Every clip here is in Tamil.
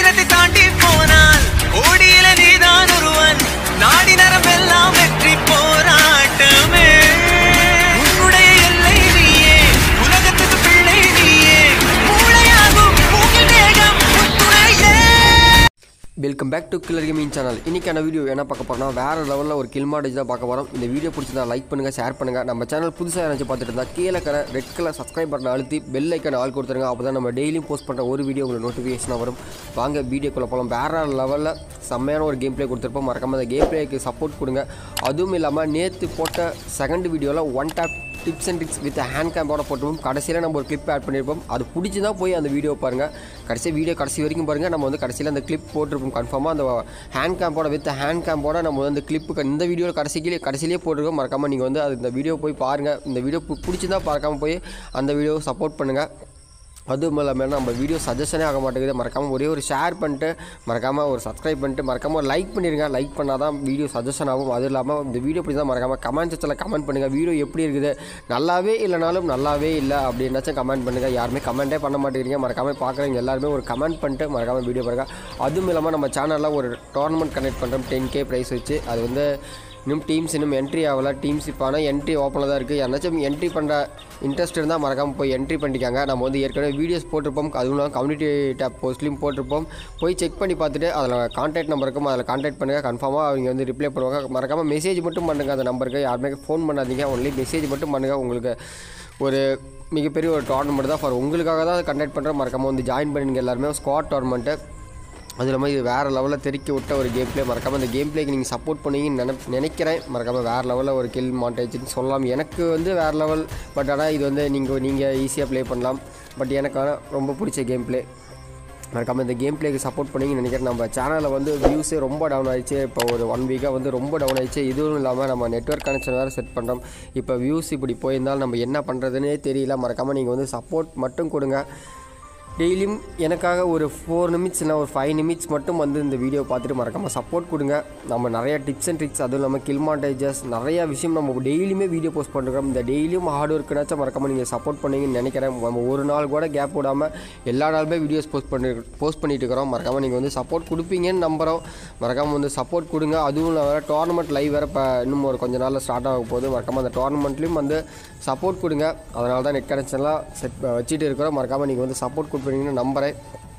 உயரத்தை தாண்டி போனால் ஓடியில நீதான் ஒருவன் நாடி நரம்பெல்லாம் வெற்றி போராட்டமே உன்னுடைய எல்லை நீயே உலகத்துக்கு பிள்ளை நீயே மூளையாகும் மூங்கில் தேகம் உன் துணையே welcome back to killer gaming channel இன்றைக்கான வீடியோ என்ன பார்க்க போறோம்னா வேறு லெவலில் ஒரு கில் மாடேஜ் தான் பார்க்க போகிறோம் இந்த வீடியோ பிடிச்சதா லைக் பண்ணுங்கள் ஷேர் பண்ணுங்கள் நம்ம சேனல் புதுசாக யாராச்சும் பார்த்துட்டு இருந்தால் கீழே கரை ரெட் கலர் சப்ஸ்கிரைப் பட்டன் அழுத்தி பெல் ஐக்கன் ஆள் கொடுத்துருங்க அப்போ தான் நம்ம டெய்லியும் போஸ்ட் பண்ணுற ஒரு வீடியோ உங்களுக்கு நோட்டிஃபிகேஷனாக வரும் வாங்க வீடியோக்குள்ளே போகலாம் வேறு லெவலில் செம்மையான ஒரு கேம் ப்ளே கொடுத்துருப்போம் மறக்காம அந்த கேம் ப்ளேக்கு சப்போர்ட் கொடுங்க அதுவும் இல்லாமல் நேற்று போட்ட செகண்ட் வீடியோவில் one tap tips and tricks with hand கேம்போட போட்டுருப்போம் கடைசியில் நம்ம ஒரு கிளிப் ஆட் பண்ணியிருப்போம் அது பிடிச்சி தான் போய் அந்த வீடியோ பாருங்கள் கடைசி வீடியோ கடைசி வரைக்கும் பாருங்கள் நம்ம வந்து கடைசியில் அந்த கிளிப் போட்டிருப்போம் கன்ஃபார்மாக அந்த ஹேண்ட் கேம்போட வித் ஹேண்ட் கேம்போட நம்ம வந்து கிளிப்பு இந்த வீடியோவில் கடைசிக்கிலே கடைசியிலே போட்டிருக்கோம் மறக்காமல் நீங்கள் வந்து அது இந்த வீடியோ போய் பாருங்கள் இந்த வீடியோ பிடிச்சி தான் பார்க்காம போய் அந்த வீடியோவை சப்போர்ட் பண்ணுங்கள் அதுவும் இல்லாமல் நம்ம வீடியோ சஜஷனே ஆக மாட்டேங்குது மறக்காமல் ஒரே ஒரு ஷேர் பண்ணிட்டு மறக்காமல் ஒரு சப்ஸ்கிரைப் பண்ணிட்டு மறக்காமல் ஒரு லைக் பண்ணிடுங்க லைக் பண்ணால் தான் வீடியோ சஜஷன் ஆகும் அதுவும் இல்லாமல் இந்த வீடியோ பிடிச்சா மறக்காமல் கமெண்ட் செக்ஷனில் கமெண்ட் பண்ணுங்கள் வீடியோ எப்படி இருக்குது நல்லாவே இல்லைனாலும் நல்லாவே இல்லை அப்படின்னாச்சும் கமெண்ட் பண்ணுங்கள் யாருமே கமெண்ட்டே பண்ண மாட்டேங்கிறீங்க மறக்காமல் பார்க்குறவங்க எல்லாருமே ஒரு கமெண்ட் பண்ணிட்டு மறக்காமல் வீடியோ பாருங்கள் அதுவும் இல்லாமல் நம்ம சேனலில் ஒரு டோர்னமெண்ட் கனெக்ட் பண்ணுறோம் டென் கே ப்ரைஸ் வச்சு அது வந்து இன்னும் டீம்ஸ் இன்னும் என்ட்ரி ஆகல டீம்ஸ் இப்போ ஆனால் என்ட்ரி ஓப்பனில் தான் இருக்குது யாராச்சும் என்ட்ரி பண்ணுற இன்ட்ரெஸ்ட் இருந்தால் மறக்காமல் போய் என்ட்ரி பண்ணிக்காங்க நம்ம வந்து ஏற்கனவே வீடியோஸ் போட்டிருப்போம் அதுவும் இல்லாமல் கம்யூனிட்டி டேப் போஸ்ட்லையும் போட்டிருப்போம் போய் செக் பண்ணி பார்த்துட்டு அதில் கான்டாக்ட் நம்பர் இருக்கும் அதில் கான்டாக்ட் பண்ணுங்கள் கன்ஃபார்மாக அவங்க வந்து ரிப்ளை பண்ணுவாங்க மறக்காமல் மெசேஜ் மட்டும் பண்ணுங்கள் அந்த நம்பருக்கு யாருமே ஃபோன் பண்ணாதீங்க ஒன்லி மெசேஜ் மட்டும் பண்ணுங்கள் உங்களுக்கு ஒரு மிகப்பெரிய ஒரு டோர்னமெண்ட் தான் ஃபார் உங்களுக்காக தான் கண்டக்ட் பண்ணுறோம் மறக்காமல் வந்து ஜாயின் பண்ணிங்க எல்லாருமே ஸ்குவாட் டோர்னமெண்ட்டு அது இல்லாமல் இது வேறு லெவலில் தெறிக்க விட்ட ஒரு கேம் ப்ளே மறக்காமல் அந்த கேம் பிளேக்கு நீங்கள் சப்போர்ட் பண்ணுவீங்கன்னு நினை நினைக்கிறேன் மறக்காமல் வேறு லெவலில் ஒரு கில் மாட்டேஜ்னு சொல்லலாம் எனக்கு வந்து வேறு லெவல் பட் ஆனால் இது வந்து நீங்கள் நீங்கள் ஈஸியாக ப்ளே பண்ணலாம் பட் எனக்கு ஆனால் ரொம்ப பிடிச்ச கேம் ப்ளே மறக்காமல் இந்த கேம் பிளேக்கு சப்போர்ட் பண்ணீங்கன்னு நினைக்கிறேன் நம்ம சேனலில் வந்து வியூஸே ரொம்ப டவுன் ஆயிடுச்சு இப்போ ஒரு ஒன் வீக்காக வந்து ரொம்ப டவுன் ஆயிடுச்சு இதுவும் இல்லாமல் நம்ம நெட்ஒர்க் கனெக்ஷன் வேறு செட் பண்ணுறோம் இப்போ வியூஸ் இப்படி போயிருந்தால் நம்ம என்ன பண்ணுறதுன்னே தெரியல மறக்காமல் நீங்கள் வந்து சப்போர்ட் மட்டும் கொடுங்க டெய்லியும் எனக்காக ஒரு ஃபோர் நிமிட்ஸ் இல்லை ஒரு ஃபைவ் நிமிட்ஸ் மட்டும் வந்து இந்த வீடியோ பார்த்துட்டு மறக்காமல் சப்போர்ட் கொடுங்க நம்ம நிறைய டிப்ஸ் அண்ட் ட்ரிக்ஸ் அதுவும் இல்லாமல் கில் மாண்டேஜஸ் நிறையா விஷயம் நம்ம டெய்லியுமே வீடியோ போஸ்ட் பண்ணுறோம் இந்த டெய்லியும் ஹார்ட் ஒர்க்குனாச்சும் மறக்காமல் நீங்கள் சப்போர்ட் பண்ணீங்கன்னு நினைக்கிறேன் நம்ம ஒரு நாள் கூட கேப் விடாமல் எல்லா நாளுமே வீடியோஸ் போஸ்ட் பண்ணி போஸ்ட் பண்ணிட்டு இருக்கிறோம் மறக்காமல் நீங்கள் வந்து சப்போர்ட் கொடுப்பீங்கன்னு நம்புகிறோம் மறக்காமல் வந்து சப்போர்ட் கொடுங்க அதுவும் இல்லாமல் டோர்னமெண்ட் லைவ் வேறு இப்போ இன்னும் ஒரு கொஞ்ச நாளில் ஸ்டார்ட் ஆக போகுது மறக்காமல் அந்த டோர்னமெண்ட்லேயும் வந்து சப்போர்ட் கொடுங்க அதனால தான் நெட் கனெக்ஷன்லாம் செட் வச்சுட்டு இருக்கிறோம் மறக்காமல் நீங்கள் வந்து சப்போர்ட் கொடுப்பீங்கன்னு நம்புகிறேன்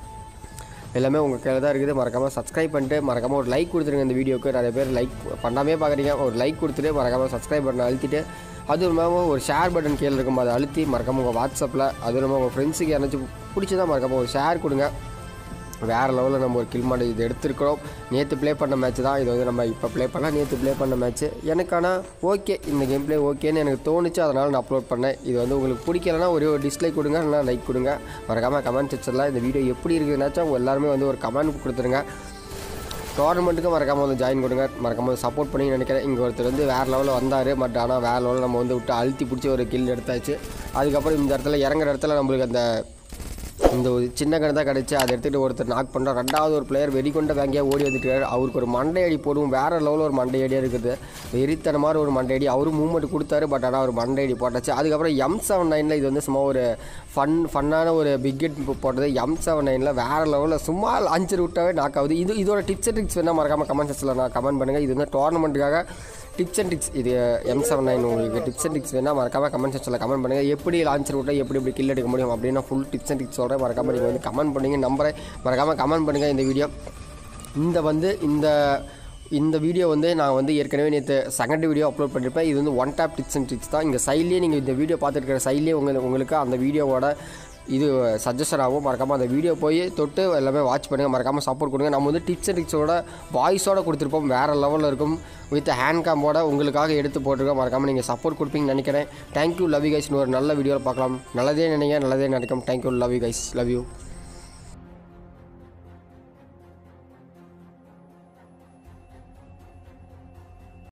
எல்லாமே உங்கள் கையில் தான் இருக்குது மறக்காமல் சப்ஸ்கிரைப் பண்ணிட்டு மறக்காமல் ஒரு லைக் கொடுத்துருங்க இந்த வீடியோக்கு நிறைய பேர் லைக் பண்ணாமே பார்க்குறீங்க ஒரு லைக் கொடுத்துட்டு மறக்காமல் சப்ஸ்கிரைப் பட்டன் அழுத்திட்டு அதுவும் இல்லாமல் ஒரு ஷேர் பட்டன் கீழே இருக்கும் அதை அழுத்தி மறக்காமல் உங்கள் வாட்ஸ்அப்பில் அதுவும் இல்லாமல் உங்கள் ஃப்ரெண்ட்ஸுக்கு யாராச்சும் பிடிச்சதா மறக்காமல் ஒரு ஷேர் கொடுங்க வேறு லெவலில் நம்ம ஒரு கில் மாடு இது எடுத்திருக்கிறோம் நேற்று ப்ளே பண்ண மேட்ச் தான் இது வந்து நம்ம இப்போ ப்ளே பண்ணால் நேற்று ப்ளே பண்ண மேட்ச்சு எனக்கான ஓகே இந்த கேம் ப்ளே ஓகேன்னு எனக்கு தோணுச்சு அதனால் நான் அப்லோட் பண்ணேன் இது வந்து உங்களுக்கு பிடிக்கலனா ஒரே ஒரு டிஸ்லைக் கொடுங்க இல்லைனா லைக் கொடுங்க மறக்காமல் கமெண்ட் செக்ஷனில் இந்த வீடியோ எப்படி இருக்குதுனாச்சும் அவங்க எல்லாருமே வந்து ஒரு கமெண்ட் கொடுத்துருங்க டோர்னமெண்ட்டுக்கு மறக்காமல் வந்து ஜாயின் கொடுங்க மறக்காமல் வந்து சப்போர்ட் பண்ணி நினைக்கிறேன் இங்கே ஒருத்தர் வந்து வேறு லெவலில் வந்தார் பட் ஆனால் வேறு லெவலில் நம்ம வந்து விட்டு அழுத்தி பிடிச்சி ஒரு கில் எடுத்தாச்சு அதுக்கப்புறம் இந்த இடத்துல இறங்குற இடத்துல நம்மளுக்கு அந்த இந்த ஒரு சின்ன கணக்கு தான் கிடச்சி அதை எடுத்துகிட்டு ஒருத்தர் நாக் பண்ணுறோம் ரெண்டாவது ஒரு பிளேயர் வெடி கொண்ட வேங்கியாக ஓடி வந்துட்டார் அவருக்கு ஒரு மண்டை அடி போடுவோம் வேறு லெவலில் ஒரு மண்டை அடியாக இருக்குது வெறித்தன மாதிரி ஒரு மண்டை அடி அவரும் மூவ்மெண்ட் கொடுத்தாரு பட் ஆனால் ஒரு மண்டை அடி போட்டாச்சு அதுக்கப்புறம் எம் செவன் நைனில் இது வந்து சும்மா ஒரு ஃபன் ஃபன்னான ஒரு பிக்கெட் போட்டது எம் செவன் நைனில் வேறு லெவலில் சும்மா அஞ்சு விட்டாவே நாக் ஆகுது இது இதோட டிப்ஸ் ட்ரிக்ஸ் வேணால் மறக்காமல் கமெண்ட் செக்ஷனில் நான் கமெண்ட் பண்ணுங்கள் இது வந்து டோர்னமெண்ட்டுக்காக டிப்ஸ் அண்ட் டிக்ஸ் இது எம் செவன் நைன் உங்களுக்கு டிப்ஸ் அண்ட் டிக்ஸ் வேணால் மறக்காமல் கமெண்ட் செக்ஷனில் கமெண்ட் பண்ணுங்கள் எப்படி லான்ச்சர் விட்டால் எப்படி எப்படி கில் எடுக்க முடியும் அப்படின்னு நான் ஃபுல் டிப்ஸ் அண்ட் டிக்ஸ் சொல்கிறேன் மறக்காமல் நீங்கள் வந்து கமெண்ட் பண்ணுங்க நம்புறேன் மறக்காமல் கமெண்ட் பண்ணுங்கள் இந்த வீடியோ இந்த வந்து இந்த இந்த வீடியோ வந்து நான் வந்து ஏற்கனவே நேற்று செகண்ட் வீடியோ அப்லோட் பண்ணியிருப்பேன் இது வந்து one tap tips and tricks தான் இங்கே சைட்லேயே நீங்கள் இந்த வீடியோ பார்த்துட்டு இருக்கிற சைட்லேயே உங்களுக்கு உங்களுக்கு அந்த வீடியோவோட இது சஜஷன் ஆகும் மறக்காமல் அந்த வீடியோ போய் தொட்டு எல்லாமே வாட்ச் பண்ணுங்கள் மறக்காமல் சப்போர்ட் கொடுங்க நம்ம வந்து டிப்ஸ் அண்ட் டிக்ஸோட வாய்ஸோட கொடுத்துருப்போம் வேறு லெவலில் இருக்கும் வித் ஹேண்ட் கேம்போட உங்களுக்காக எடுத்து போட்டிருக்கோம் மறக்காமல் நீங்கள் சப்போர்ட் கொடுப்பீங்கன்னு நினைக்கிறேன் தேங்க்யூ லவ் யூ கைஸ் ஒரு நல்ல வீடியோவில் பார்க்கலாம் நல்லதே நினைங்க நல்லதே நினைக்கும் thank you love you guys love you